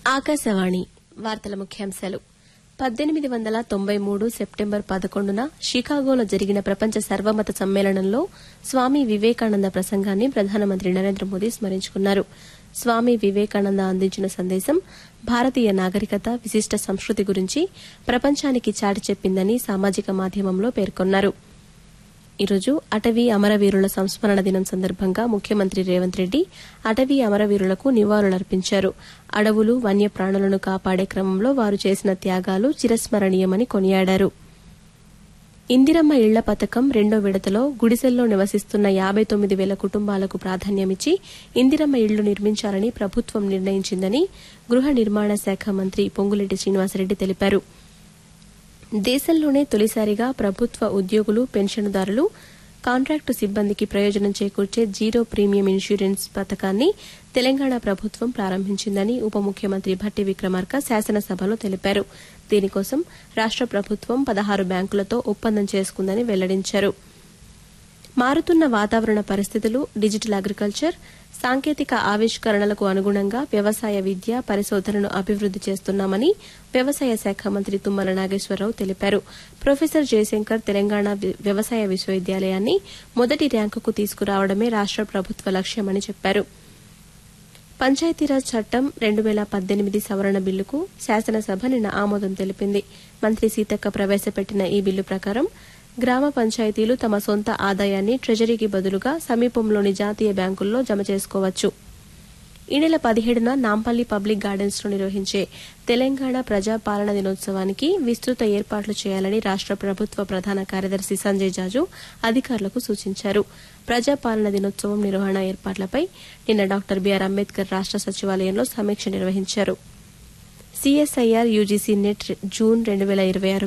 ఆకాశవాణి వార్తల ముఖ్యాంశాలు పద్దెనిమిది వందల తొంభై మూడు సెప్టెంబర్ పదకొండున షికాగోలో జరిగిన ప్రపంచ సర్వమత సమ్మేళనంలో స్వామి వివేకానంద ప్రసంగాన్ని ప్రధానమంత్రి నరేంద్ర మోదీ స్మరించుకున్నారు స్వామి వివేకానంద అందించిన సందేశం భారతీయ నాగరికత విశిష్ట సంస్కృతి గురించి ప్రపంచానికి చాటి చెప్పిందని సామాజిక మాధ్యమంలో పేర్కొన్నారు ఈరోజు అటవీ అమరవీరుల సంస్మరణ దినం సందర్భంగా ముఖ్యమంత్రి రేవంత్ రెడ్డి అటవీ అమరవీరులకు నివాళులర్పించారు అడవులు వన్యప్రాణులను కాపాడే క్రమంలో వారు చేసిన త్యాగాలు చిరస్మరణీయమని కొనియాడారు ఇందిరమ్మ ఇళ్ల పథకం రెండో విడతలో గుడిసెల్లో నివసిస్తున్న యాబై తొమ్మిది వేల కుటుంబాలకు ప్రాధాన్యమిచ్చి ఇందిరమ్మ ఇళ్లు నిర్మించాలని ప్రభుత్వం నిర్ణయించిందని గృహ నిర్మాణ శాఖ మంత్రి పొంగులేటి శ్రీనివాసరెడ్డి తెలిపారు దేశంలోనే తొలిసారిగా ప్రభుత్వ ఉద్యోగులు పెన్షన్దారులు కాంట్రాక్టు సిబ్బందికి ప్రయోజనం చేకూర్చే జీరో ప్రీమియం ఇన్సూరెన్స్ పథకాన్ని తెలంగాణ ప్రభుత్వం ప్రారంభించిందని ఉప ముఖ్యమంత్రి భట్టి విక్రమార్క శాసనసభలో తెలిపారు దీనికోసం రాష్ట ప్రభుత్వం పదహారు బ్యాంకులతో ఒప్పందం చేసుకుందని వెల్లడించారు మారుతున్న వాతావరణ పరిస్థితులు డిజిటల్ అగ్రికల్చర్ సాంకేతిక ఆవిష్కరణలకు అనుగుణంగా వ్యవసాయ విద్య పరిశోధనను అభివృద్ది చేస్తున్నామని వ్యవసాయ శాఖ మంత్రి తుమ్మల నాగేశ్వరరావు తెలిపారు ప్రొఫెసర్ జయశంకర్ తెలంగాణ వి- వ్యవసాయ విశ్వవిద్యాలయాన్ని మొదటి ర్యాంకుకు తీసుకురావడమే రాష్ట ప్రభుత్వ లక్ష్యమని చెప్పారు పంచాయతీరాజ్ చట్టం రెండు వేల పద్దెనిమిది సవరణ బిల్లుకు శాసనసభ నిన్న ఆమోదం తెలిపింది మంత్రి సీతక్క ప్రవేశపెట్టిన ఈ బిల్లు ప్రకారం గ్రామ పంచాయతీలు తమ సొంత ఆదాయాన్ని ట్రెజరీకి బదులుగా సమీపంలోని జాతీయ బ్యాంకుల్లో జమ చేసుకోవచ్చు ఈ నెల పదిహేడున నాంపల్లి పబ్లిక్ గార్డెన్స్ లో నిర్వహించే తెలంగాణ ప్రజా పాలన దినోత్సవానికి విస్తృత ఏర్పాట్లు చేయాలని రాష్ట ప్రభుత్వ ప్రధాన కార్యదర్శి సంజయ్ జాజు అధికారులకు సూచించారు ప్రజా పాలన దినోత్సవం నిర్వహణ ఏర్పాట్లపై నిన్న డాక్టర్ బీఆర్ అంబేద్కర్ రాష్ట సచివాలయంలో సమీక్ష నిర్వహించారు సిఎస్ఐఆర్ యూజీసీ నెట్ జూన్ రెండు వేల ఇరవై ఆరు